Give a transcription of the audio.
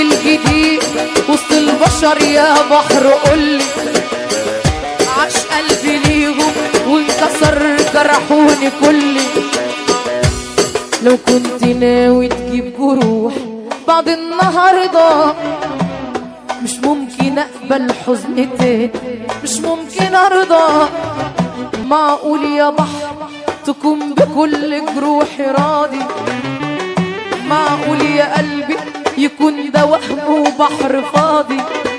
الجديد وسط البشر يا بحر قولي عاش قلبي ليهم وانكسر جرحوني كلي لو كنت ناوي تجيب جروح بعد النهارده مش ممكن اقبل حزن تاني مش ممكن ارضى معقول يا بحر تكون بكل جروحي راضي معقول يا قلبي يكون ده وهم وبحر فاضي